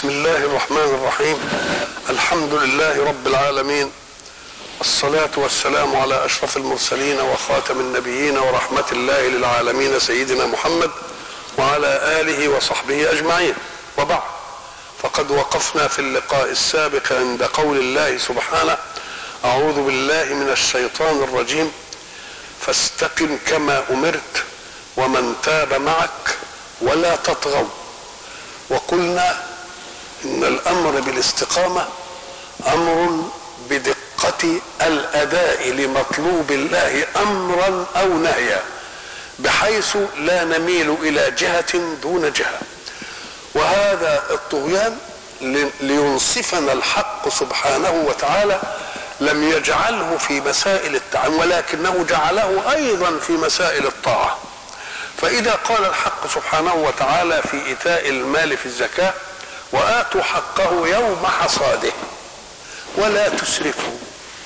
بسم الله الرحمن الرحيم الحمد لله رب العالمين الصلاة والسلام على أشرف المرسلين وخاتم النبيين ورحمة الله للعالمين سيدنا محمد وعلى آله وصحبه أجمعين وبعد فقد وقفنا في اللقاء السابق عند قول الله سبحانه أعوذ بالله من الشيطان الرجيم فاستقم كما أمرت ومن تاب معك ولا تطغوا وقلنا ان الامر بالاستقامه امر بدقه الاداء لمطلوب الله امرا او نهيا بحيث لا نميل الى جهه دون جهه وهذا الطغيان لينصفنا الحق سبحانه وتعالى لم يجعله في مسائل التعامل ولكنه جعله ايضا في مسائل الطاعه فإذا قال الحق سبحانه وتعالى في إيتاء المال في الزكاة وآتوا حقه يوم حصاده ولا تسرفوا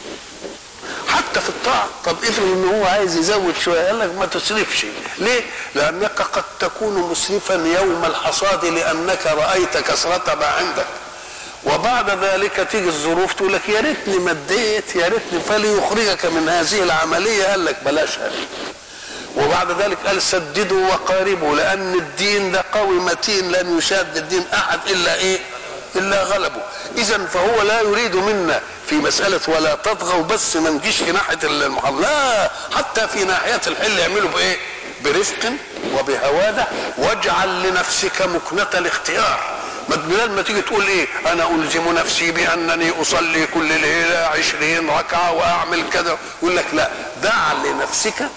حتى في الطاعة طب افرض ان هو عايز يزود شوية قال لك ما تسرفش ليه؟ لأنك قد تكون مسرفا يوم الحصاد لأنك رأيت كثرة ما عندك وبعد ذلك تيجي الظروف تقول لك يا ريتني مديت يا ريتني فليخرجك من هذه العملية قال لك بلاش هذه وبعد ذلك قال سددوا وقاربوا لان الدين ده قوي متين لن يشاد الدين احد الا ايه الا غلبه اذا فهو لا يريد منا في مساله ولا تطغوا بس ما نجيش في ناحيه المحرم لا حتى في ناحيه الحل يعملوا بايه برفق وبهواده واجعل لنفسك مكنه الاختيار ما بدل ما تيجي تقول ايه انا الزم نفسي بانني اصلي كل ليله عشرين ركعه واعمل كذا يقول لك لا دع لنفسك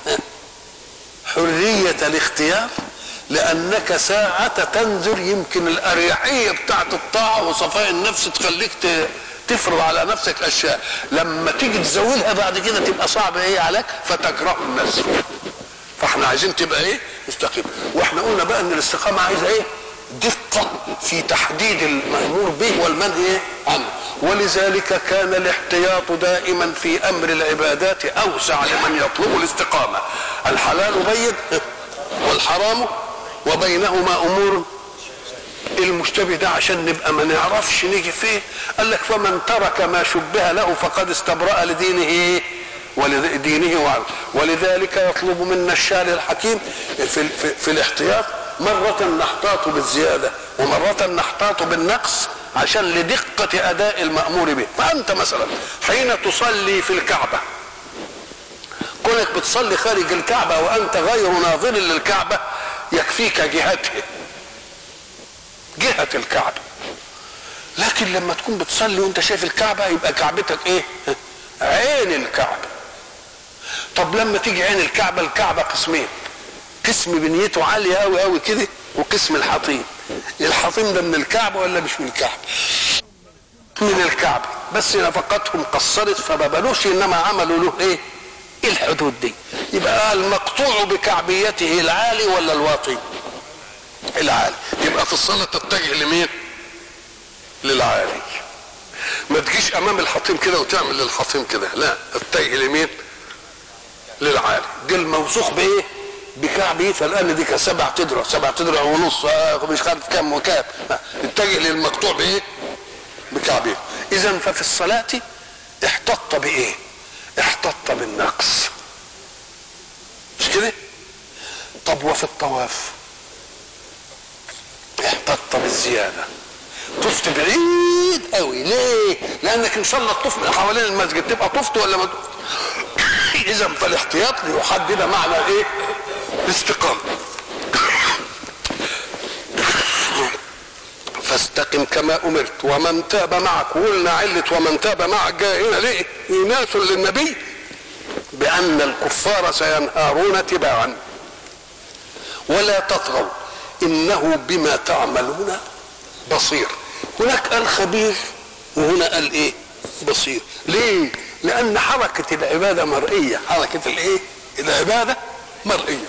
حرية الاختيار لأنك ساعة تنظر يمكن الأريحية بتاعت الطاعة وصفاء النفس تخليك تفرض على نفسك أشياء لما تيجي تزودها بعد كده تبقى صعبة إيه عليك فتكره الناس فاحنا عايزين تبقى إيه مستقيم واحنا قلنا بقى إن الاستقامة عايزة إيه دقة في تحديد المأمور به والمنهي عنه ولذلك كان الاحتياط دائما في امر العبادات اوسع لمن يطلب الاستقامه الحلال بين والحرام وبينهما امور المشتبه ده عشان نبقى ما نعرفش نيجي فيه قال لك فمن ترك ما شبه له فقد استبرأ لدينه ولدينه وعرض ولذلك يطلب منا الشارع الحكيم في, في, في الاحتياط مرة نحتاط بالزيادة ومرة نحتاط بالنقص عشان لدقة أداء المأمور به فأنت مثلا حين تصلي في الكعبة كونك بتصلي خارج الكعبة وأنت غير ناظر للكعبة يكفيك جهته جهة الكعبة لكن لما تكون بتصلي وانت شايف الكعبة يبقى كعبتك ايه عين الكعبة طب لما تيجي عين الكعبة الكعبة قسمين قسم بنيته عالية قوي قوي كده وقسم الحطيم الحطيم ده من الكعبة ولا مش من الكعبة من الكعبة بس نفقتهم قصرت فما بلوش انما عملوا له ايه الحدود دي يبقى المقطوع بكعبيته العالي ولا الواطي العالي يبقى في الصلاة تتجه لمين للعالي ما تجيش امام الحطيم كده وتعمل للحطيم كده لا اتجه لمين للعالي دي الموثوق بايه بكعبيتها الان دي سبع تدرع سبع تدرع ونص مش عارف كام وكام اتجه للمقطوع بايه بكعبيه اذا ففي الصلاه احتط بايه احتط بالنقص مش كده طب وفي الطواف احتط بالزياده طفت بعيد قوي ليه لانك ان شاء الله تطوف من حوالين المسجد تبقى طفت ولا ما طفت اذا فالاحتياط ليحدد معنى ايه الاستقامه فاستقم كما امرت ومن تاب معك وقلنا عله ومن تاب معك جاء هنا ليه ايناس للنبي بان الكفار سينهارون تباعا ولا تطغوا انه بما تعملون بصير هناك قال خبير وهنا قال ايه بصير ليه لان حركه العباده مرئيه حركه الايه العباده مرئيه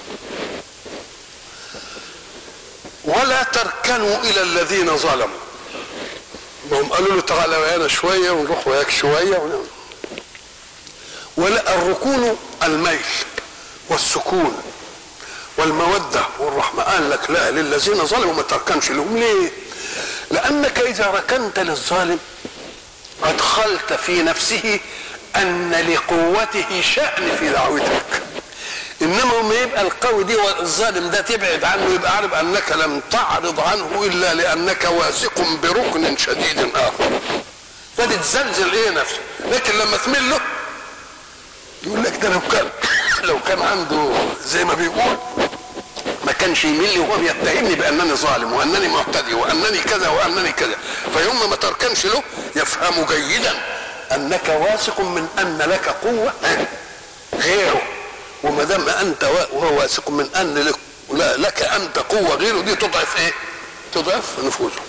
ولا تركنوا الى الذين ظلموا هم قالوا له تعالى ويانا شويه ونروح وياك شويه ونعمل. ولا الركون الميل والسكون والمودة والرحمة قال لك لا للذين ظلموا ما تركنش لهم ليه لانك اذا ركنت للظالم ادخلت في نفسه ان لقوته شان في دعوتك انما لما يبقى القوي دي والظالم ده تبعد عنه يبقى عارف انك لم تعرض عنه الا لانك واثق بركن شديد اخر فتتزلزل ايه نفسه لكن لما تميل له يقول لك ده لو كان لو كان عنده زي ما بيقول ما كانش يميل لي وهو بيتهمني بانني ظالم وانني معتدي وانني كذا وانني كذا فيوم ما تركنش له يفهم جيدا انك واثق من ان لك قوه غيره وما دام انت وهو واثق من ان لك, لا لك انت قوه غيره دي تضعف ايه؟ تضعف نفوذه.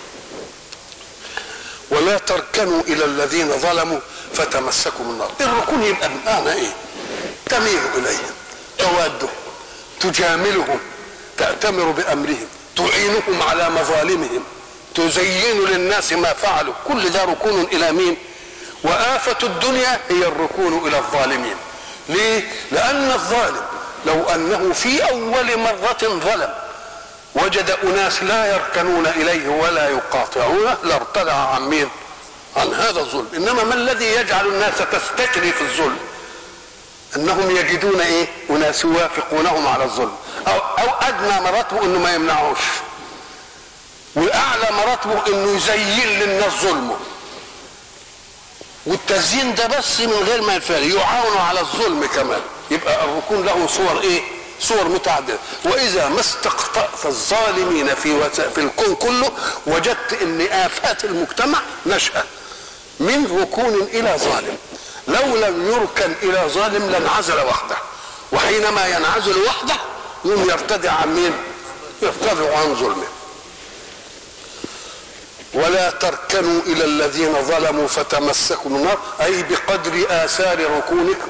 ولا تركنوا الى الذين ظلموا فتمسكوا بالنار. الركون يبقى بمعنى ايه؟ تميل اليهم توادهم تجاملهم تأتمر بأمرهم تعينهم على مظالمهم تزين للناس ما فعلوا كل ده ركون إلى مين وآفة الدنيا هي الركون إلى الظالمين ليه لأن الظالم لو أنه في أول مرة ظلم وجد أناس لا يركنون إليه ولا يقاطعونه لارتدع عن مين عن هذا الظلم إنما ما الذي يجعل الناس تستكري في الظلم انهم يجدون ايه اناس يوافقونهم على الظلم او او ادنى مراتبه انه ما يمنعوش واعلى مراتبه انه يزين للناس ظلمه والتزيين ده بس من غير ما يفعل يعاونوا على الظلم كمان يبقى الركون له صور ايه صور متعدده واذا ما استقطأت الظالمين في وس... في الكون كله وجدت ان افات المجتمع نشأة من ركون الى ظالم لو لم يركن الى ظالم لانعزل وحده وحينما ينعزل وحده يوم يرتدع عن مين يرتدع عن ظلمه ولا تركنوا الى الذين ظلموا فتمسكوا النار اي بقدر اثار ركونكم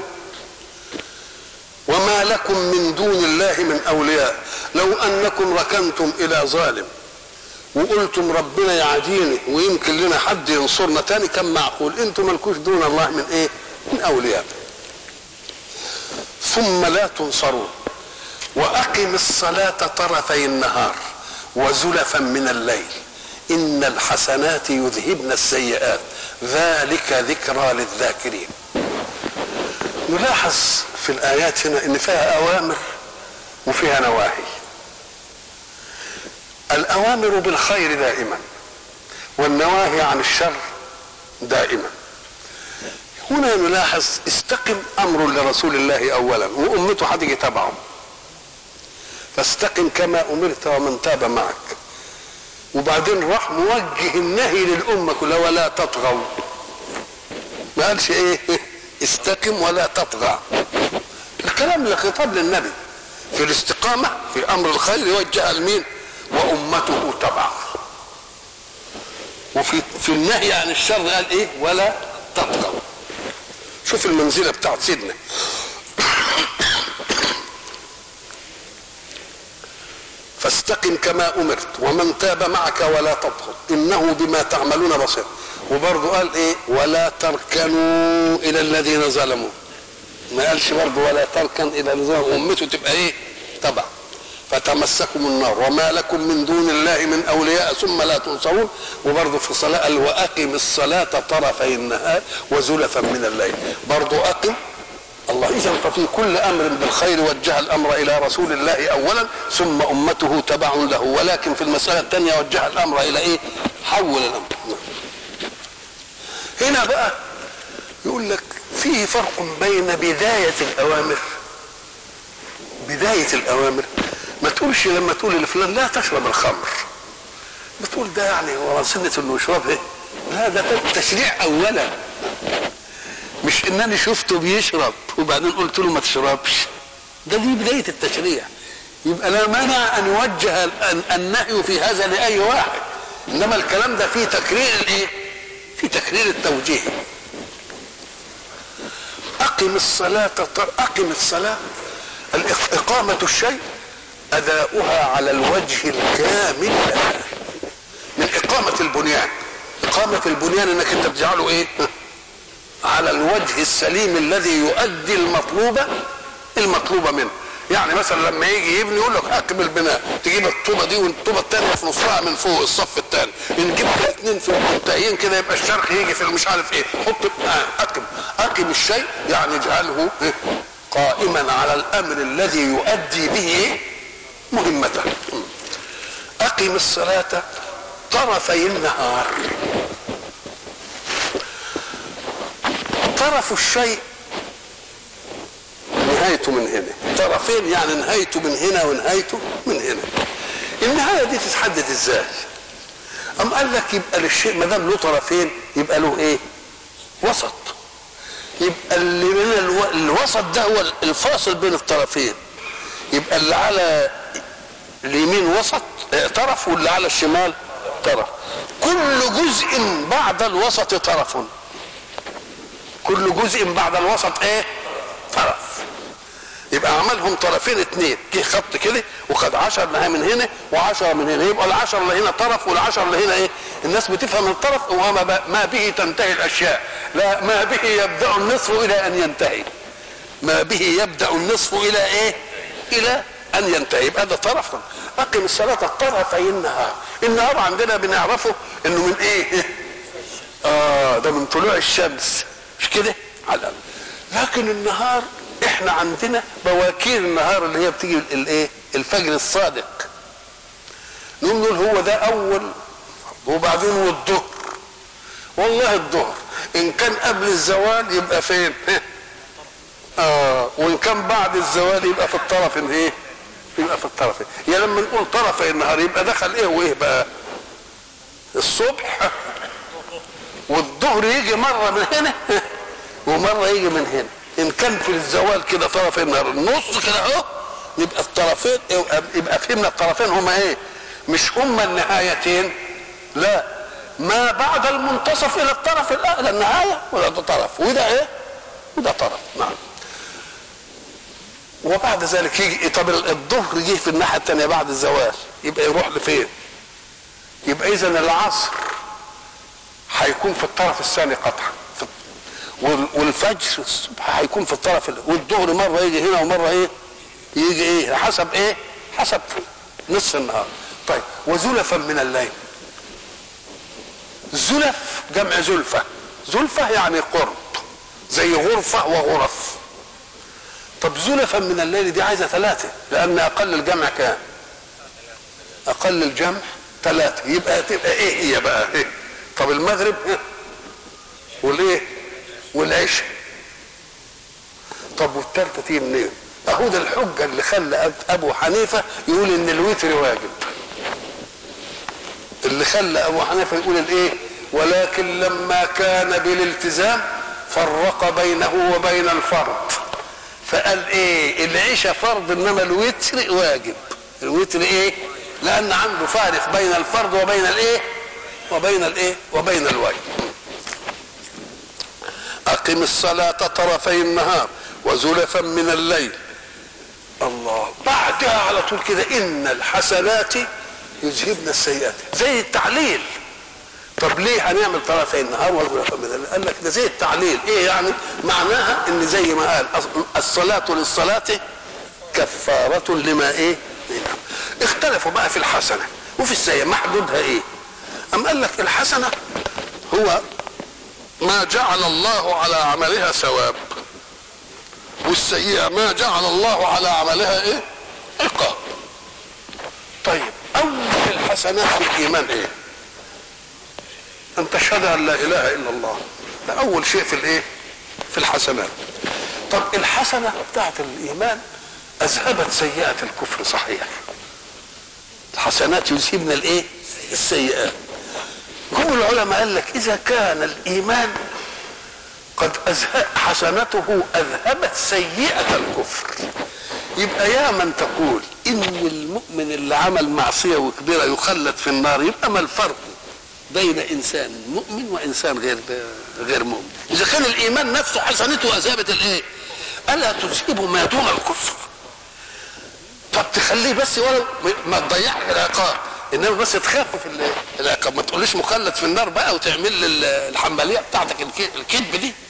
وما لكم من دون الله من اولياء لو انكم ركنتم الى ظالم وقلتم ربنا يعاديني ويمكن لنا حد ينصرنا تاني كان معقول انتم ملكوش دون الله من ايه من اولياء ثم لا تنصرون واقم الصلاه طرفي النهار وزلفا من الليل ان الحسنات يذهبن السيئات ذلك ذكرى للذاكرين نلاحظ في الايات هنا ان فيها اوامر وفيها نواهي الاوامر بالخير دائما والنواهي عن الشر دائما هنا نلاحظ استقم امر لرسول الله اولا وامته هتيجي تبعه فاستقم كما امرت ومن تاب معك وبعدين راح موجه النهي للامه كلها ولا تطغوا ما قالش ايه استقم ولا تطغى الكلام اللي خطاب للنبي في الاستقامه في امر الخير يوجه لمين وامته تبع وفي في النهي عن الشر قال ايه ولا تطغوا شوف المنزله بتاعت سيدنا فاستقم كما امرت ومن تاب معك ولا تطغوا انه بما تعملون بصير وبرضه قال ايه ولا تركنوا الى الذين ظلموا ما قالش برضه ولا تركن الى الذين امته تبقى ايه تبع فتمسكم النار وما لكم من دون الله من اولياء ثم لا تنصرون وبرضه في صلاه قال واقم الصلاه طرفي النهار وزلفا من الليل برضه اقم الله اذا ففي كل امر بالخير وجه الامر الى رسول الله اولا ثم امته تبع له ولكن في المساله الثانيه وجه الامر الى ايه؟ حول الامر هنا بقى يقول لك فيه فرق بين بدايه الاوامر بدايه الاوامر ما تقولش لما تقول لفلان لا تشرب الخمر بتقول ده يعني هو سنة انه يشربها لا ده التشريع اولا مش انني شفته بيشرب وبعدين قلت له ما تشربش ده دي بداية التشريع يبقى لا مانع ان يوجه النهي في هذا لاي واحد انما الكلام ده فيه تكرير الايه في تكرير التوجيه اقم الصلاة اقم الصلاة اقامة الشيء أداؤها على الوجه الكامل من إقامة البنيان إقامة البنيان إنك أنت بتجعله إيه؟ على الوجه السليم الذي يؤدي المطلوب المطلوب منه يعني مثلا لما يجي يبني يقول لك اكمل البناء تجيب الطوبه دي والطوبه الثانيه في نصها من فوق الصف الثاني نجيب اثنين في منتهيين كده يبقى الشرق يجي في مش عارف ايه حط آه اقم اقم الشيء يعني اجعله إيه؟ قائما على الامر الذي يؤدي به إيه؟ مهمته اقم الصلاه طرفي النهار طرف الشيء نهايته من هنا طرفين يعني نهايته من هنا ونهايته من هنا النهايه دي تتحدد ازاي ام قال لك يبقى للشيء ما دام له طرفين يبقى له ايه وسط يبقى اللي من الو... الوسط ده هو الفاصل بين الطرفين يبقى اللي على اليمين وسط طرف واللي على الشمال طرف كل جزء بعد الوسط طرف كل جزء بعد الوسط ايه طرف يبقى عملهم طرفين اتنين جه خط كده وخد 10 نهايه من هنا و10 من هنا يبقى ال10 اللي هنا طرف وال10 اللي هنا ايه الناس بتفهم الطرف وما ما به تنتهي الاشياء لا ما به يبدا النصف الى ان ينتهي ما به يبدا النصف الى ايه الى ان ينتهي يبقى ده طرف اقم الصلاه طرفي النهار النهار عندنا بنعرفه انه من ايه اه ده من طلوع الشمس مش كده على الأقل. لكن النهار احنا عندنا بواكير النهار اللي هي بتيجي الايه الفجر الصادق نقول نقول هو ده اول وبعدين والظهر والله الظهر ان كان قبل الزوال يبقى فين اه وان كان بعد الزوال يبقى في الطرف ايه يبقى في الطرف يا لما نقول طرفي النهار يبقى دخل ايه وايه بقى الصبح والظهر يجي مره من هنا ومره يجي من هنا ان كان في الزوال كده طرف النهار النص كده اهو يبقى الطرفين يبقى فهمنا الطرفين هما ايه مش هما النهايتين لا ما بعد المنتصف الى الطرف الاعلى النهايه ولا ده طرف وده ايه وده طرف نعم وبعد ذلك يجي طب الظهر جه في الناحيه الثانيه بعد الزوال يبقى يروح لفين يبقى اذا العصر هيكون في الطرف الثاني قطعا والفجر الصبح هيكون في الطرف والظهر مره يجي هنا ومره ايه يجي ايه حسب ايه حسب نصف النهار طيب وزلفا من الليل زلف جمع زلفة زلفة يعني قرب زي غرفة وغرف طب زلفا من الليل دي عايزة ثلاثة لأن أقل الجمع كام أقل الجمع ثلاثة يبقى تبقى إيه هي بقى إيه طب المغرب إيه؟ والإيه والعشاء طب والثالثة تيجي منين أهو ده الحجة اللي خلى أبو حنيفة يقول إن الوتر واجب اللي خلى ابو حنيفه يقول الايه ولكن لما كان بالالتزام فرق بينه وبين الفرض فقال ايه العشاء فرض انما الوتر واجب الوتر ايه لان عنده فارق بين الفرض وبين الايه وبين الايه وبين الواجب اقم الصلاه طرفي النهار وزلفا من الليل الله بعدها على طول كده ان الحسنات يذهبن السيئات زي التعليل طب ليه هنعمل طرفي النهار وزلفا من الليل قال لك ده زي التعليل ايه يعني معناها ان زي ما قال الصلاة للصلاة كفارة لما ايه اختلفوا بقى في الحسنة وفي السيئة محدودها ايه ام قال لك الحسنة هو ما جعل الله على عملها ثواب والسيئة ما جعل الله على عملها ايه عقاب طيب اول الحسنات في الايمان ايه ان تشهد ان لا اله الا الله ده اول شيء في الايه في الحسنات طب الحسنه بتاعت الايمان اذهبت سيئه الكفر صحيح الحسنات يذهبن الايه السيئات هم العلماء قال لك اذا كان الايمان قد أذهب حسنته اذهبت سيئه الكفر يبقى يا من تقول ان المؤمن اللي عمل معصيه وكبيره يخلد في النار يبقى ما الفرق بين انسان مؤمن وانسان غير غير مؤمن اذا كان الايمان نفسه حسنته اذهبت الايه الا تذهب ما دون الكفر طب تخليه بس ولا ما تضيعش العقاب انما بس تخفف العقاب ما تقوليش مخلد في النار بقى وتعمل لي الحنبليه بتاعتك الكذب دي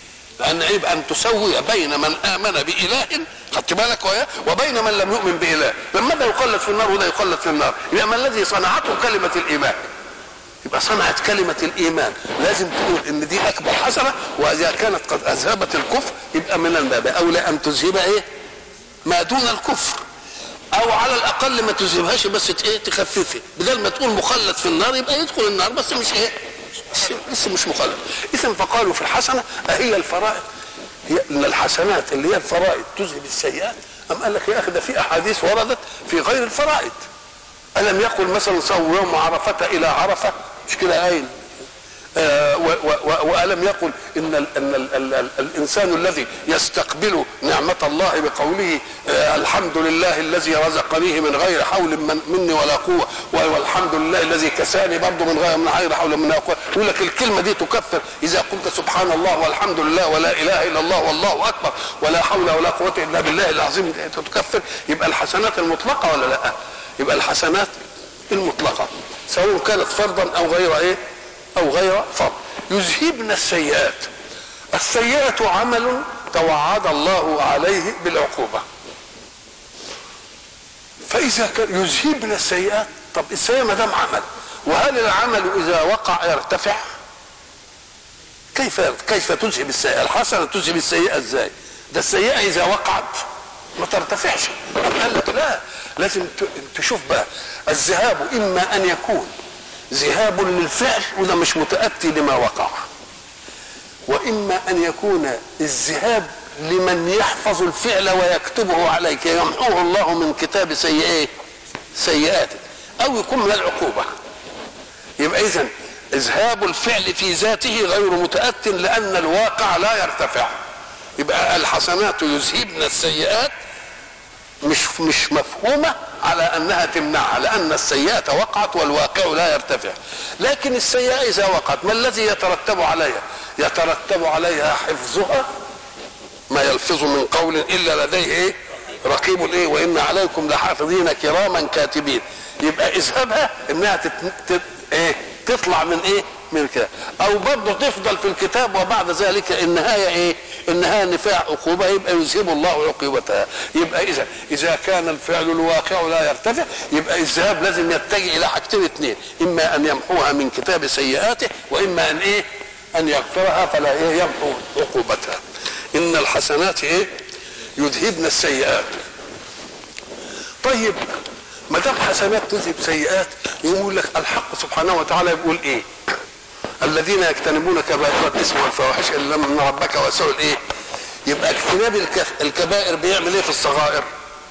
لان عيب ان تسوي بين من امن باله خدت بالك وياه وبين من لم يؤمن باله لما ده يقلد في النار وده يقلد في النار يبقى ما الذي صنعته كلمه الايمان يبقى صنعت كلمة الإيمان لازم تقول إن دي أكبر حسنة وإذا كانت قد أذهبت الكفر يبقى من الباب أولى أن تذهب إيه؟ ما دون الكفر أو على الأقل ما تذهبهاش بس إيه تخففه بدل ما تقول مخلد في النار يبقى يدخل النار بس مش إيه؟ لسه مش مخلد إذا فقالوا في الحسنة أهي الفرائض هي ان الحسنات اللي هي الفرائض تذهب السيئات أم قال لك يا أخي ده في أحاديث وردت في غير الفرائض ألم يقل مثلا صوم يوم عرفة إلى عرفة مش كده قايل آه و و والم يقل ان ال ان ال ال ال الانسان الذي يستقبل نعمه الله بقوله آه الحمد لله الذي رزقنيه من غير حول من مني ولا قوه والحمد لله الذي كساني برضه من غير من غير حول مني ولا قوه يقول لك الكلمه دي تكفر اذا قلت سبحان الله والحمد لله ولا اله الا الله والله اكبر ولا حول ولا قوه الا بالله العظيم تكفر يبقى الحسنات المطلقه ولا لا؟ يبقى الحسنات المطلقه سواء كانت فرضا او غير ايه او غير فرض يذهبن السيئات السيئة عمل توعد الله عليه بالعقوبة فإذا كان يذهبن السيئات طب السيئة ما دام عمل وهل العمل إذا وقع يرتفع؟ كيف كيف تذهب السيئة؟ الحسنة تذهب السيئة ازاي؟ ده السيئة إذا وقعت ما ترتفعش قال لك لا لازم تشوف بقى الذهاب إما أن يكون ذهاب للفعل وده مش متأتي لما وقع وإما أن يكون الذهاب لمن يحفظ الفعل ويكتبه عليك يمحوه الله من كتاب سيئات سيئاته أو يكون من العقوبة يبقى إذا إذهاب الفعل في ذاته غير متأت لأن الواقع لا يرتفع يبقى الحسنات يذهبن السيئات مش مش مفهومه على انها تمنعها لان السيئه وقعت والواقع لا يرتفع لكن السيئه اذا وقعت ما الذي يترتب عليها يترتب عليها حفظها ما يلفظ من قول الا لديه ايه رقيب ايه وان عليكم لحافظين كراما كاتبين يبقى اذهبها انها تت... تت... ايه تطلع من ايه من كده او برضه تفضل في الكتاب وبعد ذلك النهايه ايه النهايه نفاع عقوبه يبقى يذهب الله عقوبتها يبقى اذا اذا كان الفعل الواقع لا يرتفع يبقى الذهاب لازم يتجه الى حاجتين اثنين اما ان يمحوها من كتاب سيئاته واما ان ايه ان يغفرها فلا ايه يمحو عقوبتها ان الحسنات ايه يذهبن السيئات طيب ما دام حسنات تذهب سيئات يقول لك الحق سبحانه وتعالى يقول ايه الذين يجتنبون كبائر الاثم والفواحش الا من ربك واسع الايه يبقى اجتناب الكبائر بيعمل ايه في الصغائر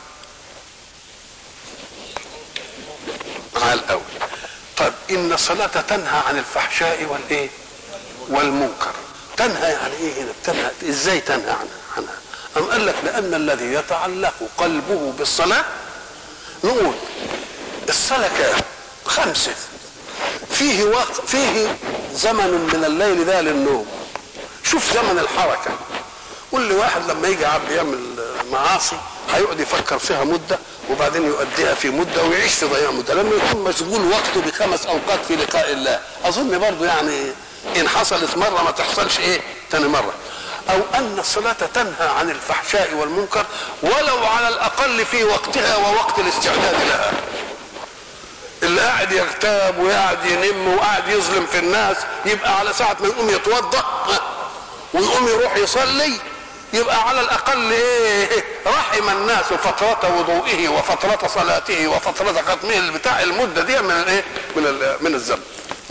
على الاول طيب ان الصلاه تنهى عن الفحشاء والايه والمنكر تنهى يعني ايه هنا تنهى ازاي تنهى عنها عنها أم قال لك لأن الذي يتعلق قلبه بالصلاة نقول الصلاة كام؟ خمسة فيه وقت فيه زمن من الليل ده للنوم شوف زمن الحركة قول لي واحد لما يجي عبد يعمل معاصي هيقعد يفكر فيها مدة وبعدين يؤديها في مدة ويعيش في ضياع مدة لما يكون مشغول وقته بخمس أوقات في لقاء الله أظن برضه يعني إن حصلت مرة ما تحصلش إيه تاني مرة أو أن الصلاة تنهى عن الفحشاء والمنكر ولو على الأقل في وقتها ووقت الاستعداد لها اللي قاعد يغتاب وقاعد ينم وقاعد يظلم في الناس يبقى على ساعة ما يقوم يتوضأ ويقوم يروح يصلي يبقى على الأقل إيه رحم الناس فترة وضوئه وفترة صلاته وفترة ختمه بتاع المدة دي من الإيه من من الذنب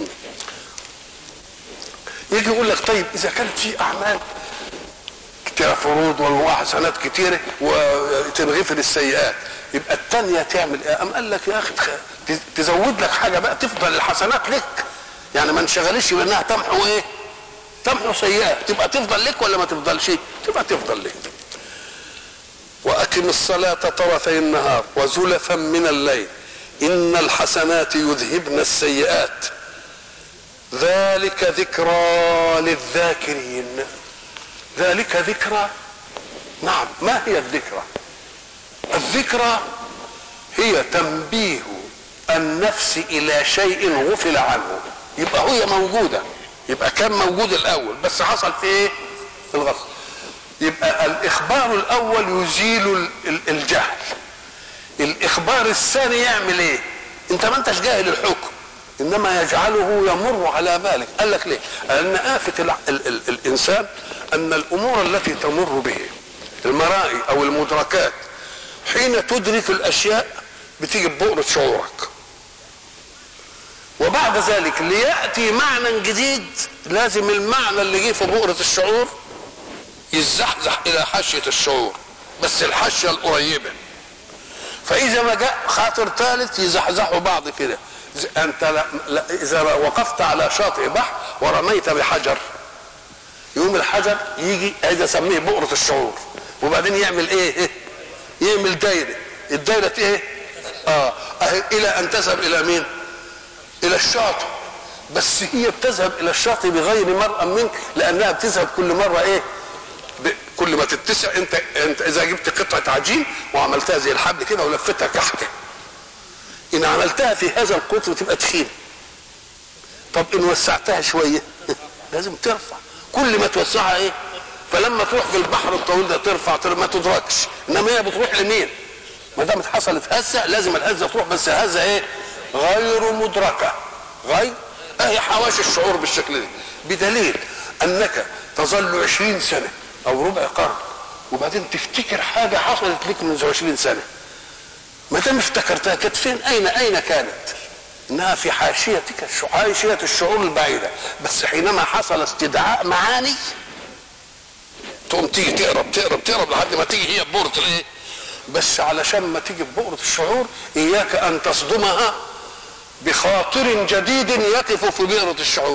يجي يقول لك طيب إذا كانت في أعمال كتيرة فروض وحسنات كتيرة وتنغفر السيئات يبقى الثانية تعمل ايه؟ أم قال لك يا أخي تزود لك حاجة بقى تفضل الحسنات لك يعني ما انشغلش بأنها تمحو إيه؟ تمحو سيئات تبقى تفضل لك ولا ما تفضلش؟ تبقى تفضل لك وأقم الصلاة طرفي النهار وزلفا من الليل إن الحسنات يذهبن السيئات ذلك ذكرى للذاكرين ذلك ذكرى نعم ما هي الذكرى الذكرى هي تنبيه النفس الى شيء غفل عنه يبقى هي موجوده يبقى كان موجود الاول بس حصل في ايه الغفل يبقى الاخبار الاول يزيل الجهل الاخبار الثاني يعمل ايه انت ما انتش جاهل الحكم انما يجعله يمر على بالك قال لك ليه لان افه ال ال ال الانسان ان الامور التي تمر به المرائي او المدركات حين تدرك الاشياء بتيجي ببؤرة شعورك وبعد ذلك لياتي معنى جديد لازم المعنى اللي جه في بؤرة الشعور يزحزح الى حاشية الشعور بس الحاشية القريبة فاذا ما جاء خاطر ثالث يزحزحوا بعض كده انت لا لا اذا وقفت على شاطئ بحر ورميت بحجر يقوم الحجر يجي هذا سميه بؤرة الشعور وبعدين يعمل ايه يعمل دايرة الدايرة ايه اه الى ان تذهب الى مين الى الشاطئ بس هي بتذهب الى الشاطئ بغير مرأى منك لانها بتذهب كل مرة ايه كل ما تتسع انت انت اذا جبت قطعه عجين وعملتها زي الحبل كده ولفتها كحكه ان عملتها في هذا القطر تبقى تخين طب ان وسعتها شويه لازم ترفع كل ما توسعها ايه فلما تروح في البحر الطويل ده ترفع, ترفع ما تدركش انما هي بتروح لمين ما دام حصلت هزه لازم الهزه تروح بس هزه ايه غير مدركه غير اهي حواشي الشعور بالشكل ده بدليل انك تظل عشرين سنه او ربع قرن وبعدين تفتكر حاجه حصلت لك منذ عشرين سنه ما دام افتكرتها كانت فين اين اين كانت انها في حاشيتك حاشيه الشعور البعيده بس حينما حصل استدعاء معاني تقوم تيجي تقرب تقرب تقرب لحد ما تيجي هي ببؤرة الايه بس علشان ما تيجي ببؤرة الشعور اياك ان تصدمها بخاطر جديد يقف في بئرة الشعور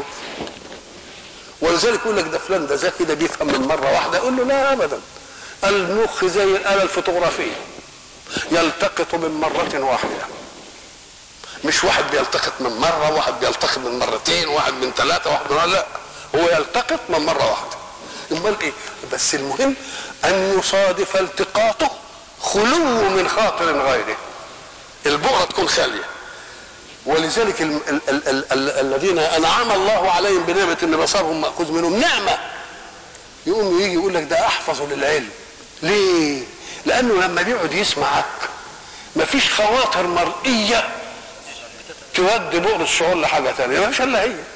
ولذلك يقول لك ده فلان ده ذكي ده بيفهم من مره واحده يقول له لا ابدا المخ زي الاله الفوتوغرافيه يلتقط من مره واحده مش واحد بيلتقط من مره واحد بيلتقط من مرتين واحد من ثلاثه واحد من لا هو يلتقط من مره واحده امال ايه بس المهم ان يصادف التقاطه خلو من خاطر غيره البؤره تكون خاليه ولذلك ال ال ال ال ال الذين انعم الله عليهم بنعمه ان بصرهم ماخوذ منهم نعمه يقوم يجي يقول لك ده احفظ للعلم ليه؟ لانه لما بيقعد يسمعك مفيش خواطر مرئيه تودي بؤر الشعور لحاجه ثانيه مفيش الا هي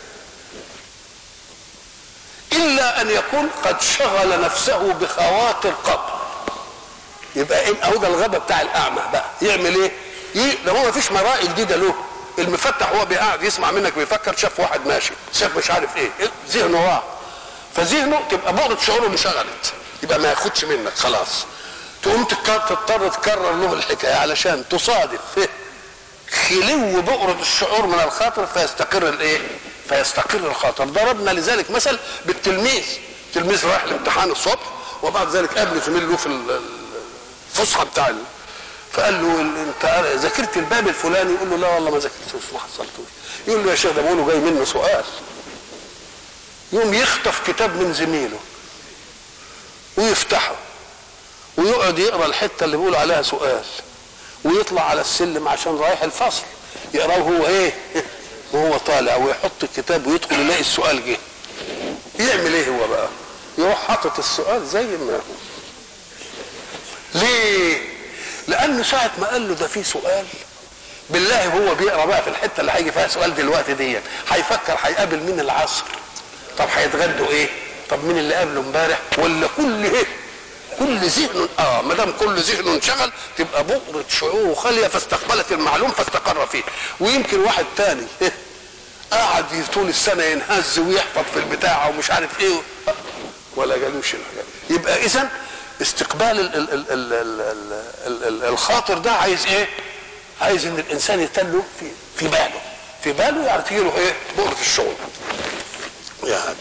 الا ان يكون قد شغل نفسه بخواطر قبل يبقى ايه اهو ده الغبا بتاع الاعمى بقى يعمل ايه؟ ده هو مفيش مرائي جديده له المفتح هو قاعد يسمع منك بيفكر شاف واحد ماشي شاف مش عارف ايه ذهنه واعي فذهنه تبقى بؤرة شعوره انشغلت يبقى ما ياخدش منك خلاص تقوم تضطر تكرر له الحكايه علشان تصادف خلو بؤرة الشعور من الخاطر فيستقر الايه؟ فيستقر الخاطر ضربنا لذلك مثل بالتلميذ تلميذ رايح الامتحان الصبح وبعد ذلك قابل زميل له في الفسحه بتاع فقال له انت ذاكرت الباب الفلاني يقول له لا والله ما ذاكرتوش ما حصلتوش يقول له يا شيخ ده بقوله جاي منه سؤال يقوم يخطف كتاب من زميله ويفتحه ويقعد يقرا الحته اللي بيقول عليها سؤال ويطلع على السلم عشان رايح الفصل يقراه هو ايه وهو طالع ويحط الكتاب ويدخل يلاقي السؤال جه يعمل ايه هو بقى يروح حاطط السؤال زي ما هو ليه لانه ساعه ما قال له ده في سؤال بالله هو بيقرا بقى في الحته اللي هيجي فيها سؤال دلوقتي دي هيفكر هيقابل مين العصر طب هيتغدوا ايه طب مين اللي قابله امبارح ولا كل ايه كل ذهن اه ما دام كل ذهن انشغل تبقى بؤرة شعور خاليه فاستقبلت المعلوم فاستقر فيه ويمكن واحد تاني إيه؟ قعد طول السنه ينهز ويحفظ في البتاع ومش عارف ايه ولا جالوش الحاجات يبقى اذا استقبال ال ال ال ال ال ال ال الخاطر ده عايز ايه؟ عايز ان الانسان يتله في في باله في باله يعني تجي له ايه؟ بؤرة الشعور يا هذا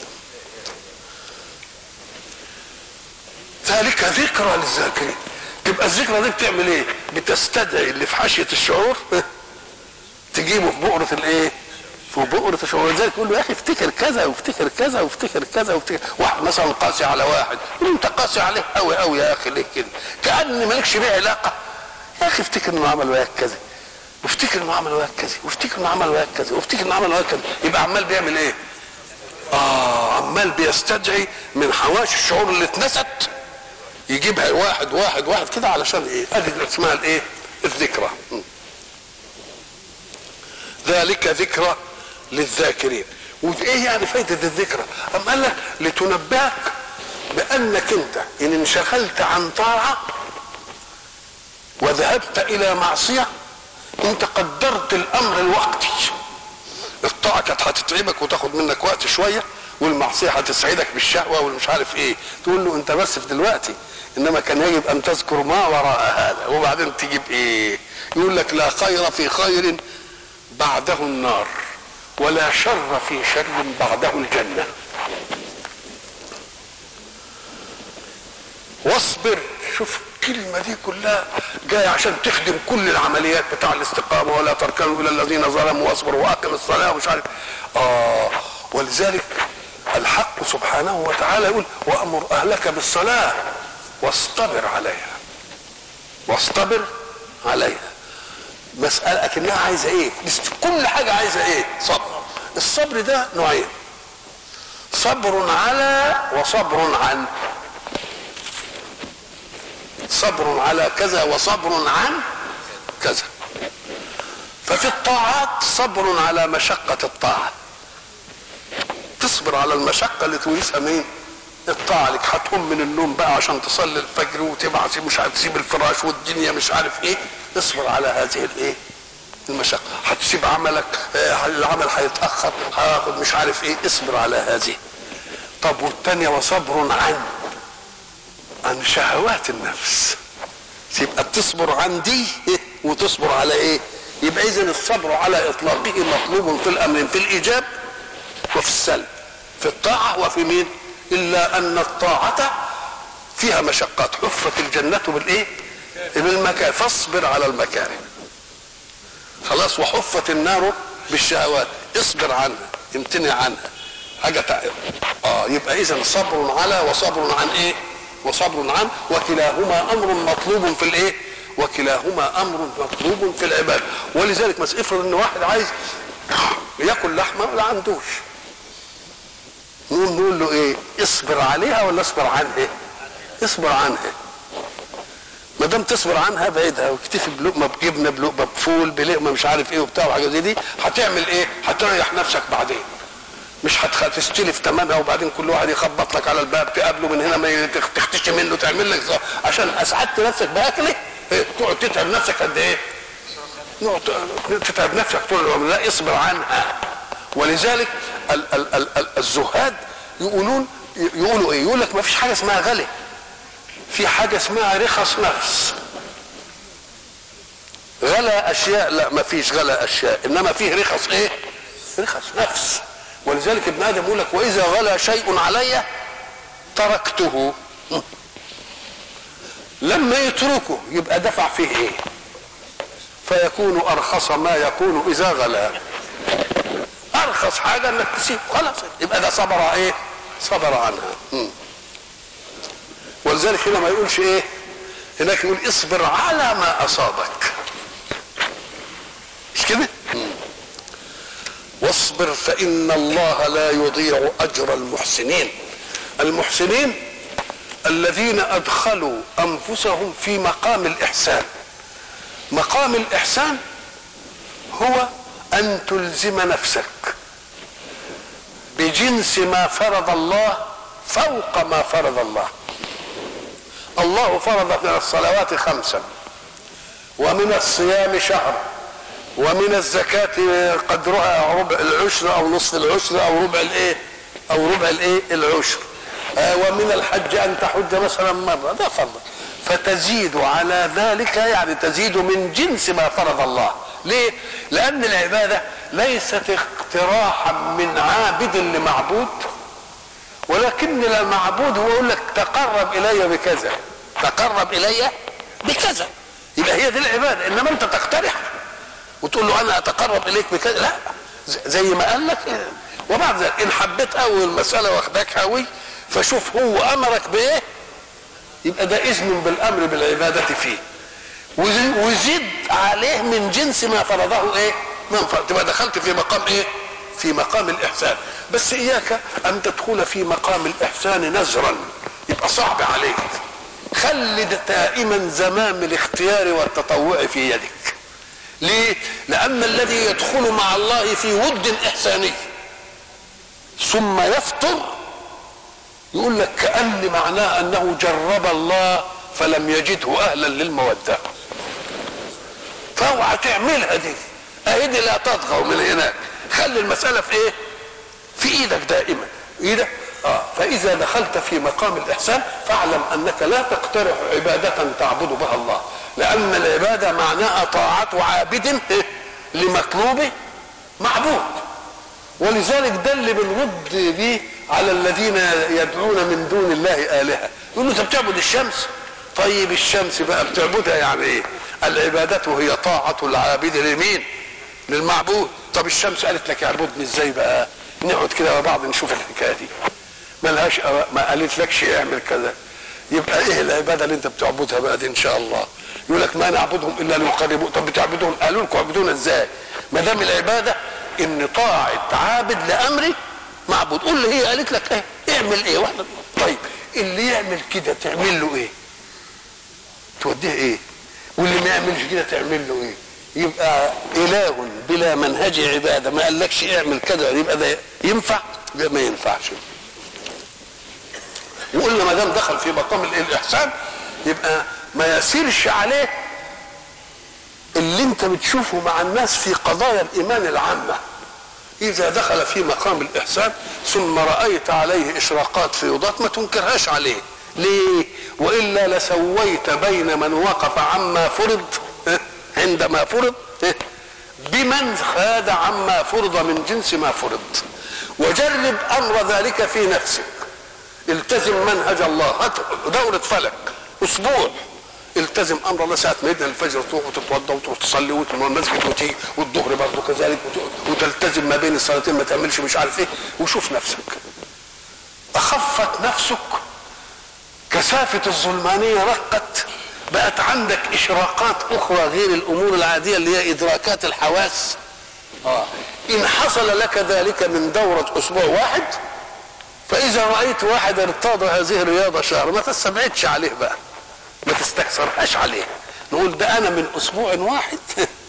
ذلك ذكرى للذاكرين تبقى الذكرى دي بتعمل ايه؟ بتستدعي اللي في حاشيه الشعور تجيبه في بؤرة الايه؟ في بؤرة الشعور لذلك يقول له يا اخي افتكر كذا وافتكر كذا وافتكر كذا وافتكر واحد مثلا قاسي على واحد يقول انت قاسي عليه قوي قوي يا اخي ليه كده؟ كأن مالكش بيه علاقه يا اخي افتكر انه عمل وياك كذا وافتكر انه عمل وياك كذا وافتكر انه عمل وياك كذا وافتكر انه عمل وياك كذا يبقى عمال بيعمل ايه؟ اه عمال بيستدعي من حواشي الشعور اللي اتنست يجيبها واحد واحد واحد كده علشان ايه ادي اسمها الايه الذكرى م. ذلك ذكرى للذاكرين وايه يعني فايده الذكرى ام قال لك لتنبهك بانك انت ان انشغلت عن طاعه وذهبت الى معصيه انت قدرت الامر الوقتي الطاعه كانت هتتعبك وتاخد منك وقت شويه والمعصيه هتسعدك بالشهوه والمش عارف ايه تقول له انت بس في دلوقتي انما كان يجب ان تذكر ما وراء هذا وبعدين تجيب ايه يقول لك لا خير في خير بعده النار ولا شر في شر بعده الجنه واصبر شوف الكلمة دي كلها جاية عشان تخدم كل العمليات بتاع الاستقامة ولا تركنوا إلى الذين ظلموا واصبروا وأقم الصلاة ومش عارف آه ولذلك الحق سبحانه وتعالى يقول وأمر أهلك بالصلاة واصطبر عليها واصطبر عليها مسألة أكنها عايزة إيه؟ كل حاجة عايزة إيه؟ صبر الصبر ده نوعين صبر على وصبر عن صبر على كذا وصبر عن كذا ففي الطاعات صبر على مشقة الطاعة تصبر على المشقة اللي تورثها مين؟ الطاعة لك هتقوم من النوم بقى عشان تصلي الفجر وتبعث مش هتسيب الفراش والدنيا مش عارف ايه اصبر على هذه الايه؟ المشقة هتسيب عملك آه العمل هيتأخر هاخد مش عارف ايه اصبر على هذه طب والتانية وصبر عن عن شهوات النفس يبقى تصبر عن دي وتصبر على ايه يبقى اذا الصبر على اطلاقه مطلوب في الامر في الايجاب وفي السلب في الطاعه وفي مين الا ان الطاعه فيها مشقات حفت الجنه بالايه بالمكان فاصبر على المكاره خلاص وحفت النار بالشهوات اصبر عنها امتنع عنها حاجه تعب اه يبقى اذا صبر على وصبر عن ايه وصبر عنه وكلاهما امر مطلوب في الايه وكلاهما امر مطلوب في العباده ولذلك بس افرض ان واحد عايز ياكل لحمه ولا عندوش نقول نقول له ايه اصبر عليها ولا اصبر عنها اصبر عنها ما دام تصبر عنها بعيدها واكتفي بلقمه بجبنه بلقمه بفول بلقمه مش عارف ايه وبتاع وحاجه زي دي هتعمل ايه؟ هتريح نفسك بعدين مش هتستلف تمامها وبعدين كل واحد يخبط لك على الباب تقابله من هنا ما تختش منه تعمل لك عشان اسعدت نفسك باكله تقعد تتعب نفسك قد ايه؟ تتعب نفسك طول العمر لا اصبر عنها ولذلك ال ال ال ال الزهاد يقولون يقولوا ايه؟ يقول لك ما فيش حاجه اسمها غلي في حاجه اسمها رخص نفس غلا اشياء لا ما فيش غلا اشياء انما فيه رخص ايه؟ رخص نفس ولذلك ابن ادم يقول لك واذا غلا شيء علي تركته لما يتركه يبقى دفع فيه ايه فيكون ارخص ما يكون اذا غلا ارخص حاجه انك تسيب خلاص يبقى ده صبر ايه صبر عنها ولذلك هنا ما يقولش ايه هناك يقول اصبر على ما اصابك مش كده واصبر فإن الله لا يضيع أجر المحسنين المحسنين الذين أدخلوا أنفسهم في مقام الإحسان مقام الإحسان هو أن تلزم نفسك بجنس ما فرض الله فوق ما فرض الله الله فرض من الصلوات خمسا ومن الصيام شهرا ومن الزكاة قدرها ربع العشر أو نصف العشر أو ربع الإيه؟ أو ربع الإيه؟ العشر. آه ومن الحج أن تحج مثلا مرة ده فرض. فتزيد على ذلك يعني تزيد من جنس ما فرض الله. ليه؟ لأن العبادة ليست اقتراحا من عابد لمعبود ولكن المعبود هو يقول لك تقرب إلي بكذا. تقرب إلي بكذا. يبقى هي دي العبادة إنما أنت تقترح وتقول له انا اتقرب اليك بكذا لا زي ما قال لك وبعد ذلك ان حبيت قوي المساله واخداك قوي فشوف هو امرك بايه يبقى ده اذن بالامر بالعباده فيه وزد عليه من جنس ما فرضه ايه من فرض تبقى دخلت في مقام ايه في مقام الاحسان بس اياك ان تدخل في مقام الاحسان نزرا يبقى صعب عليك خلي دائما زمام الاختيار والتطوع في يدك ليه لان الذي يدخل مع الله في ود احساني ثم يفطر يقول لك كأن معناه أنه جرب الله فلم يجده أهلا للمودة فاوعى تعملها دي أهدي لا تطغوا من هناك خلي المسألة في إيه؟ في إيدك دائما إيدك آه فإذا دخلت في مقام الإحسان فاعلم أنك لا تقترح عبادة تعبد بها الله لأن العبادة معناها طاعة عابد لمطلوب معبود ولذلك ده اللي بنرد بيه على الذين يدعون من دون الله آلهة يقولوا أنت بتعبد الشمس طيب الشمس بقى بتعبدها يعني إيه العبادة هي طاعة العابد لمين للمعبود طب الشمس قالت لك اعبدني ازاي بقى نقعد كده مع بعض نشوف الحكايه دي ملهاش ما قالت لكش اعمل كذا يبقى ايه العباده اللي انت بتعبدها بقى دي ان شاء الله يقول لك ما نعبدهم الا ليقربوا طب بتعبدون قالوا لكم اعبدونا ازاي ما دام العباده ان طاعه عابد لامر معبود قول لي هي قالت لك ايه اعمل ايه واحنا طيب اللي يعمل كده تعمل له ايه توديه ايه واللي ما يعملش كده تعمل له ايه يبقى اله بلا منهج عباده ما قالكش اعمل كذا يبقى ده ينفع ده ما ينفعش وقلنا ما دام دخل في مقام الاحسان يبقى ما يسيرش عليه اللي انت بتشوفه مع الناس في قضايا الايمان العامه اذا دخل في مقام الاحسان ثم رايت عليه اشراقات فيوضات ما تنكرهاش عليه ليه والا لسويت بين من وقف عما فرض عندما فرض بمن خاد عما فرض من جنس ما فرض وجرب امر ذلك في نفسك التزم منهج الله هات دورة فلك اسبوع التزم امر الله ساعه ما يدنا الفجر تروح وتتوضا وتروح تصلي وتروح المسجد وتيجي والظهر برضه كذلك وتلتزم ما بين الصلاتين ما تعملش مش عارف ايه وشوف نفسك اخفت نفسك كثافه الظلمانيه رقت بقت عندك اشراقات اخرى غير الامور العاديه اللي هي ادراكات الحواس آه. ان حصل لك ذلك من دوره اسبوع واحد فاذا رايت واحد ارتاض هذه الرياضه شهر ما تستبعدش عليه بقى ما تستكثرهاش عليه نقول ده انا من اسبوع واحد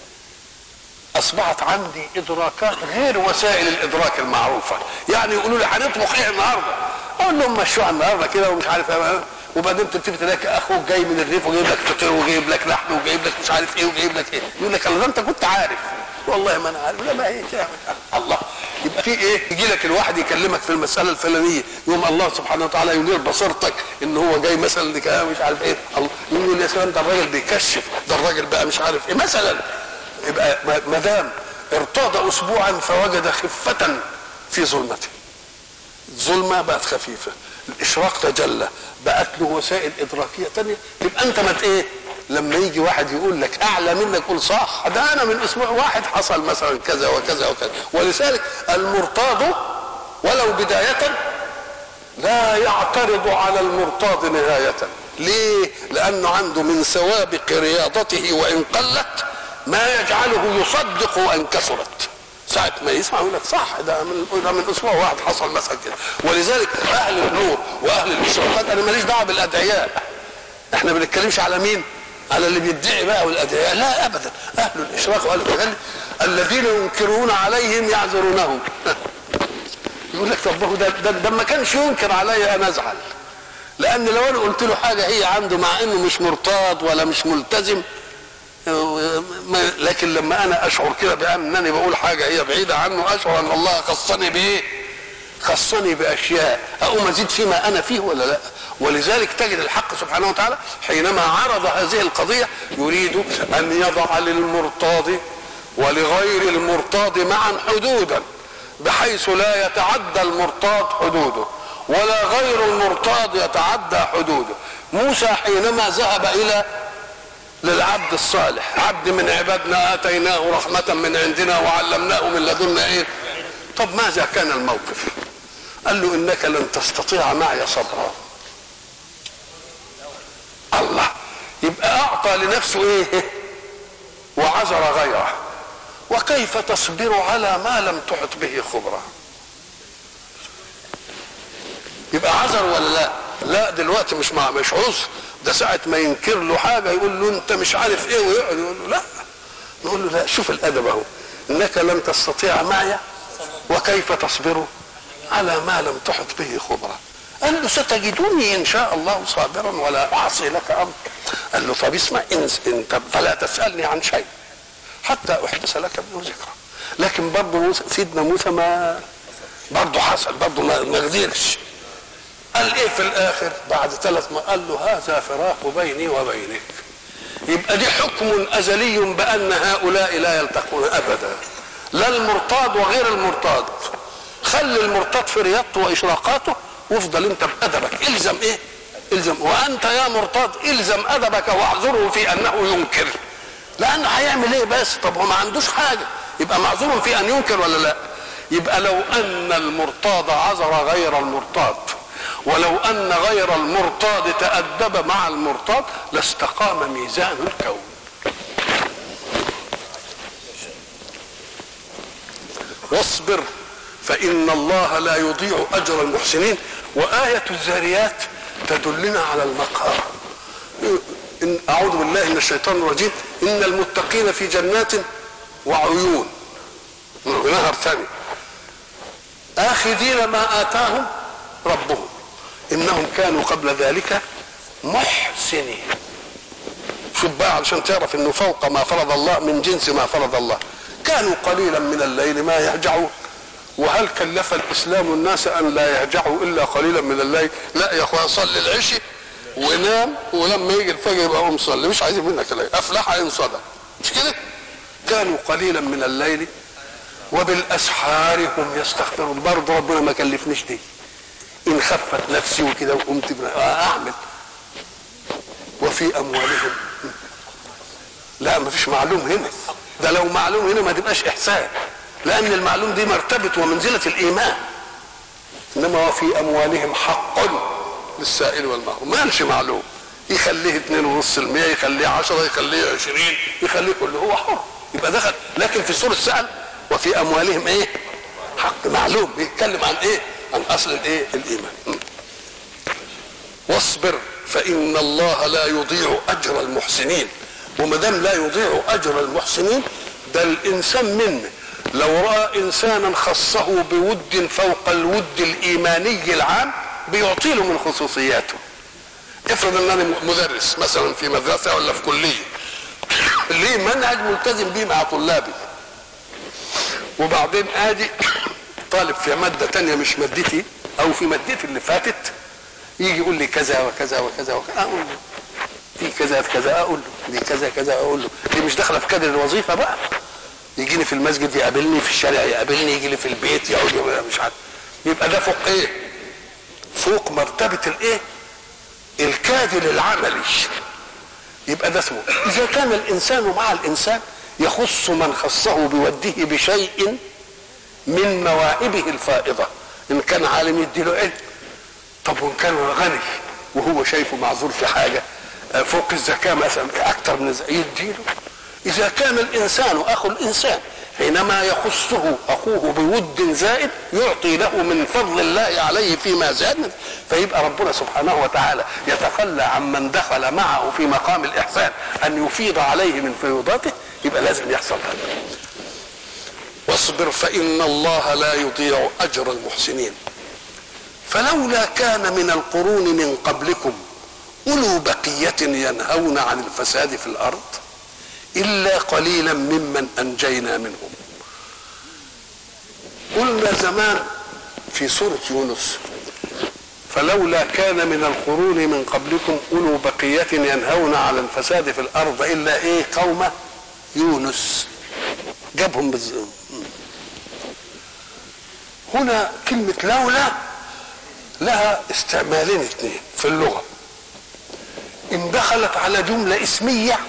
اصبحت عندي ادراكات غير وسائل الادراك المعروفه يعني يقولوا لي هنطبخ ايه النهارده اقول لهم مشروع النهارده كده ومش عارف ايه وبعدين تبتدي تلاقي اخوك جاي من الريف وجايب لك فطير وجايب لك لحم وجايب لك مش عارف ايه وجايب لك ايه يقول لك الله انت كنت عارف والله ما انا عارف لا ما هي الله يبقى في ايه يجي لك الواحد يكلمك في المساله الفلانيه يوم الله سبحانه وتعالى ينير بصيرتك ان هو جاي مثلا لك مش عارف ايه الله يقول يا سلام ده الراجل بيكشف ده الراجل بقى مش عارف ايه مثلا يبقى ما دام ارتاض اسبوعا فوجد خفه في ظلمته الظلمه بقت خفيفه الاشراق تجلى بقت له وسائل ادراكيه تانية يبقى انت ما ايه لما يجي واحد يقول لك اعلى منك قول صح ده انا من اسبوع واحد حصل مثلا كذا وكذا وكذا ولذلك المرتاض ولو بداية لا يعترض على المرتاض نهاية ليه؟ لأنه عنده من سوابق رياضته وإن قلت ما يجعله يصدق وإن كثرت ساعة ما يسمع يقول لك صح ده من ده من اسبوع واحد حصل مثلا كده ولذلك اهل النور واهل الاشراقات انا ماليش دعوه بالادعياء احنا ما بنتكلمش على مين؟ على اللي بيدعي بقى والادعياء لا ابدا اهل الاشراق واهل الغل الذين ينكرون عليهم يعذرونهم يقول لك طب ده, ده, ده ما كانش ينكر علي انا ازعل لان لو انا قلت له حاجه هي عنده مع انه مش مرتاض ولا مش ملتزم لكن لما انا اشعر كده بانني بقول حاجه هي بعيده عنه اشعر ان الله خصني بايه؟ خصني باشياء اقوم ازيد فيما انا فيه ولا لا؟ ولذلك تجد الحق سبحانه وتعالى حينما عرض هذه القضيه يريد ان يضع للمرتاض ولغير المرتاض معا حدودا بحيث لا يتعدى المرتاض حدوده ولا غير المرتاض يتعدى حدوده موسى حينما ذهب الى للعبد الصالح عبد من عبادنا اتيناه رحمه من عندنا وعلمناه من لدنا ايه طب ماذا كان الموقف قال له انك لن تستطيع معي صبرا الله يبقى اعطى لنفسه ايه وعذر غيره وكيف تصبر على ما لم تحط به خبرة يبقى عذر ولا لا لا دلوقتي مش مع مش عذر ده ساعة ما ينكر له حاجة يقول له أنت مش عارف إيه ويقعد يقول له لا نقول له لا شوف الأدب أهو إنك لن تستطيع معي وكيف تصبر على ما لم تحط به خبرة قال له ستجدني إن شاء الله صابرا ولا أعصي لك أمر قال له طب اسمع إن أنت فلا تسألني عن شيء حتى أحدث لك منه ذكرى لكن برضه موسى سيدنا موسى ما برضه حصل برضه ما ما قدرش قال ايه في الاخر بعد ثلاث ما قال له هذا فراق بيني وبينك يبقى دي حكم ازلي بان هؤلاء لا يلتقون ابدا لا المرتاد وغير المرتاد خلي المرتاد في رياضته واشراقاته وافضل انت بادبك الزم ايه الزم وانت يا مرتاد الزم ادبك واعذره في انه ينكر لانه هيعمل ايه بس طب هو ما عندوش حاجه يبقى معذور في ان ينكر ولا لا يبقى لو ان المرتاد عذر غير المرتاد ولو ان غير المرتاد تادب مع المرتاد لاستقام ميزان الكون واصبر فان الله لا يضيع اجر المحسنين وايه الزاريات تدلنا على المقام إن أعوذ بالله من الشيطان الرجيم إن المتقين في جنات وعيون نهر ثاني آخذين ما آتاهم ربهم إنهم كانوا قبل ذلك محسنين شوف بقى علشان تعرف انه فوق ما فرض الله من جنس ما فرض الله كانوا قليلا من الليل ما يهجعون وهل كلف الاسلام الناس ان لا يهجعوا الا قليلا من الليل لا يا اخويا صلي العشاء ونام ولما يجي الفجر يبقى قوم صلي مش عايزين منك الليل افلح ان صدق مش كده كانوا قليلا من الليل وبالاسحار هم يستغفرون برضه ربنا ما كلفنيش دي ان خفت نفسي وكده وقمت اعمل وفي اموالهم لا ما فيش معلوم هنا ده لو معلوم هنا ما تبقاش احسان لان المعلوم دي مرتبه ومنزله الايمان انما وفي اموالهم حق للسائل والمحروم ما قالش معلوم يخليه 2.5% يخليه 10 يخليه 20 يخليه كله هو حر يبقى دخل لكن في سوره سأل وفي اموالهم ايه حق معلوم بيتكلم عن ايه عن اصل الايه الايمان واصبر فان الله لا يضيع اجر المحسنين وما دام لا يضيع اجر المحسنين ده الانسان منا لو راى انسانا خصه بود فوق الود الايماني العام بيعطي له من خصوصياته افرض ان انا مدرس مثلا في مدرسه ولا في كليه ليه منهج ملتزم بيه مع طلابي وبعدين ادي طالب في ماده تانية مش مادتي او في مادتي اللي فاتت يجي يقول لي كذا وكذا وكذا وكذا اقول له في كذا في كذا اقول له دي كذا كذا اقول له دي مش داخله في كادر الوظيفه بقى يجيني في المسجد يقابلني في الشارع يقابلني يجي لي في البيت يقعد مش عارف يبقى ده فوق ايه؟ فوق مرتبه الايه؟ الكادر العملي يبقى ده اسمه اذا كان الانسان مع الانسان يخص من خصه بوده بشيء من مواهبه الفائضه ان كان عالم يديله علم طب وان كان غني وهو شايفه معذور في حاجه فوق الزكاه مثلا اكثر من يديله اذا كان الانسان اخو الانسان حينما يخصه اخوه بود زائد يعطي له من فضل الله عليه فيما زاد فيبقى ربنا سبحانه وتعالى يتخلى عمن دخل معه في مقام الاحسان ان يفيض عليه من فيوضاته يبقى لازم يحصل هذا واصبر فان الله لا يضيع اجر المحسنين فلولا كان من القرون من قبلكم اولو بقيه ينهون عن الفساد في الارض الا قليلا ممن انجينا منهم قلنا زمان في سوره يونس فلولا كان من القرون من قبلكم اولو بقيه ينهون على الفساد في الارض الا ايه قوم يونس جابهم بز... هنا كلمه لولا لها استعمالين اثنين في اللغه ان دخلت على جمله اسميه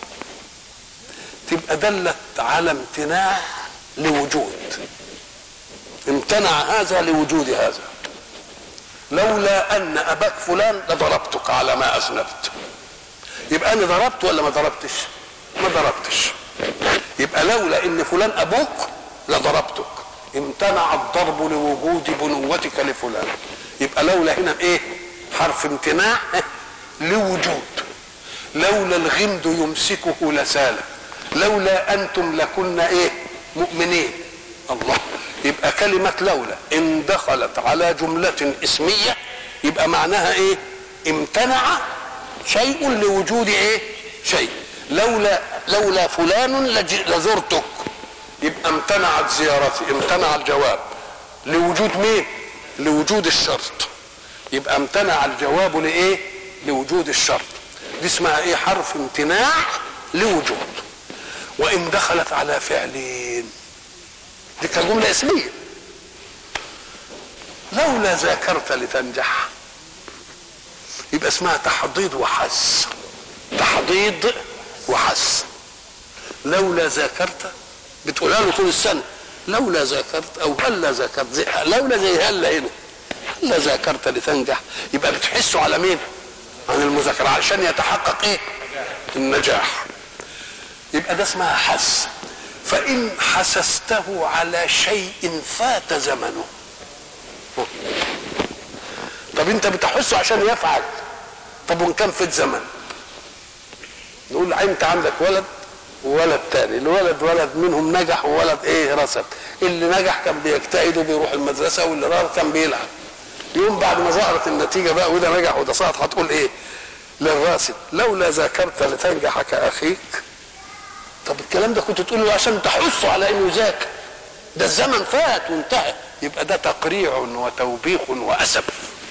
تبقى دلت على امتناع لوجود امتنع هذا لوجود هذا لولا ان اباك فلان لضربتك على ما اذنبت يبقى انا ضربت ولا ما ضربتش ما ضربتش يبقى لولا ان فلان ابوك لضربتك امتنع الضرب لوجود بنوتك لفلان يبقى لولا هنا ايه حرف امتناع لوجود لولا الغمد يمسكه لسال لولا انتم لكنا ايه مؤمنين الله يبقى كلمة لولا إن دخلت على جملة اسمية يبقى معناها إيه؟ امتنع شيء لوجود إيه؟ شيء لولا لولا فلان لج- لزرتك يبقى امتنعت زيارتي امتنع الجواب لوجود مين؟ لوجود الشرط يبقى امتنع الجواب لإيه؟ لوجود الشرط دي اسمها إيه؟ حرف امتناع لوجود وإن دخلت على فعلين دي كانت جملة اسمية لولا ذاكرت لتنجح يبقى اسمها تحضيض وحث تحضيض وحث لولا ذاكرت بتقولها له طول السنة لولا ذاكرت او هلا ذاكرت زي لولا زي هلا هنا هلا ذاكرت لتنجح يبقى بتحسوا على مين؟ عن المذاكرة عشان يتحقق ايه؟ النجاح يبقى ده اسمها حس فإن حسسته على شيء فات زمنه طب انت بتحسه عشان يفعل طب وان كان فات زمن نقول انت عندك ولد وولد تاني الولد ولد منهم نجح وولد ايه رسب اللي نجح كان بيجتهد وبيروح المدرسه واللي رسب كان بيلعب يوم بعد ما ظهرت النتيجه بقى وده نجح وده سقط هتقول ايه للراسب لولا ذاكرت لتنجح كاخيك طب الكلام ده كنت تقوله عشان تحثه على انه يذاكر ده الزمن فات وانتهى يبقى ده تقريع وتوبيخ واسف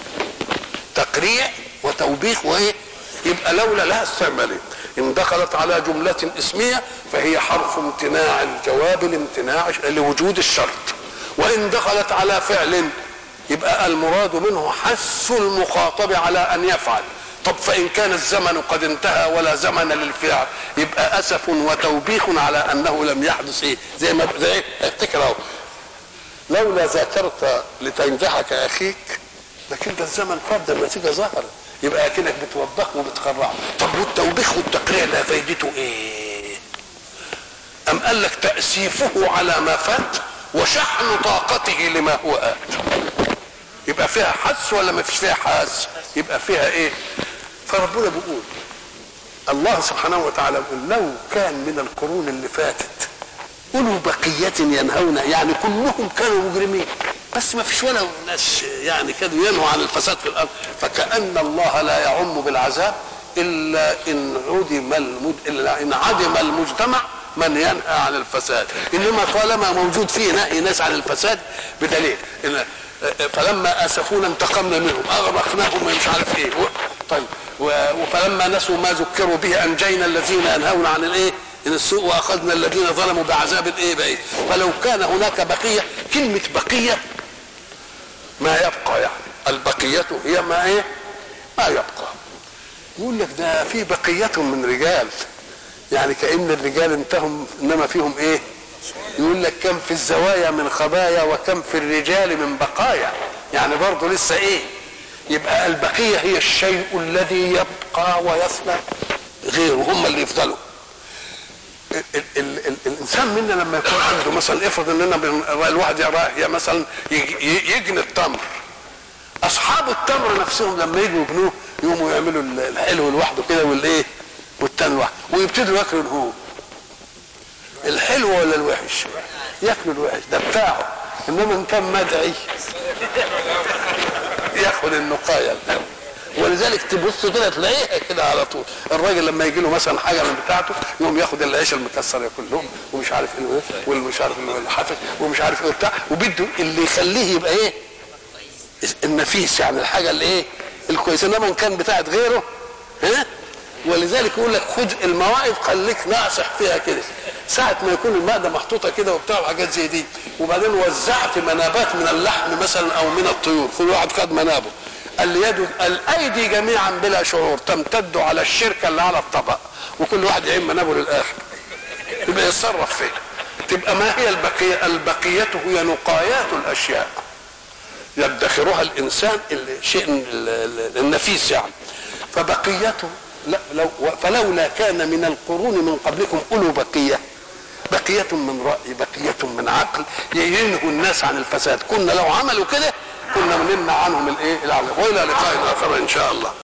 تقريع وتوبيخ وايه يبقى لولا لها استعمالين ان دخلت على جمله اسميه فهي حرف امتناع الجواب لامتناع لوجود الشرط وان دخلت على فعل يبقى المراد منه حث المخاطب على ان يفعل طب فان كان الزمن قد انتهى ولا زمن للفعل يبقى اسف وتوبيخ على انه لم يحدث ايه زي ما زي ايه افتكر اهو لولا ذاكرت لتنجح كاخيك لكن ده الزمن فات ده النتيجه ظهرت يبقى اكنك بتوبخه وبتقرعه طب والتوبيخ والتقريع ده فايدته ايه ام قال لك تاسيفه على ما فات وشحن طاقته لما هو ات يبقى فيها حس ولا ما فيش فيها حس يبقى فيها ايه فربنا بيقول الله سبحانه وتعالى بيقول لو كان من القرون اللي فاتت أولو بقية ينهون يعني كلهم كانوا مجرمين بس ما فيش ولا ناس يعني كانوا ينهوا عن الفساد في الأرض فكأن الله لا يعم بالعذاب إلا إن عدم المد... إلا إن عدم المجتمع من ينهى عن الفساد إنما طالما موجود فيه نهي ناس عن الفساد بدليل إن فلما اسفونا انتقمنا منهم اغرقناهم مش عارف ايه طيب فلما نسوا ما ذكروا به انجينا الذين ينهون عن الايه من السوء واخذنا الذين ظلموا بعذاب ايه بعيد فلو كان هناك بقيه كلمه بقيه ما يبقى يعني البقيه هي ما ايه ما يبقى يقول لك ده في بقيه من رجال يعني كان الرجال انتهم انما فيهم ايه يقول لك كم في الزوايا من خبايا وكم في الرجال من بقايا يعني برضه لسه ايه يبقى البقية هي الشيء الذي يبقى ويفنى غيره هم اللي يفضلوا ال ال ال ال الانسان منا لما يكون عنده مثلا افرض اننا الواحد رايح مثلا يجني التمر اصحاب التمر نفسهم لما يجوا يبنوه يقوموا يعملوا الحلو لوحده كده والايه والتاني لوحده ويبتدوا ياكلوا هو الحلو ولا الوحش ياكلوا الوحش ده بتاعه انما ان كان مدعي ياخد النقايا الأول. ولذلك تبص كده تلاقيها كده على طول الراجل لما يجي له مثلا حاجه من بتاعته يقوم ياخد العيش المكسر ياكلهم ومش عارف ايه والمش عارف الحافظ ومش عارف ايه وبتاع وبده اللي يخليه يبقى ايه النفيس يعني الحاجه اللي ايه الكويسه انما ان كان بتاعت غيره ها ولذلك يقول لك خد الموائد خليك ناصح فيها كده ساعة ما يكون المائدة محطوطة كده وبتاع وحاجات زي دي وبعدين وزعت منابات من اللحم مثلا أو من الطيور كل واحد خد منابه اليد الأيدي جميعا بلا شعور تمتد على الشركة اللي على الطبق وكل واحد يعين منابه للآخر يبقى يتصرف فيه تبقى ما هي البقية البقية هي نقايات الأشياء يدخرها الإنسان الشيء النفيس يعني فبقيته لا لو فلولا كان من القرون من قبلكم اولو بقيه بقيه من راي بقيه من عقل ينهوا الناس عن الفساد كنا لو عملوا كده كنا نمنع عنهم الايه العمل والى لقاء اخر ان شاء الله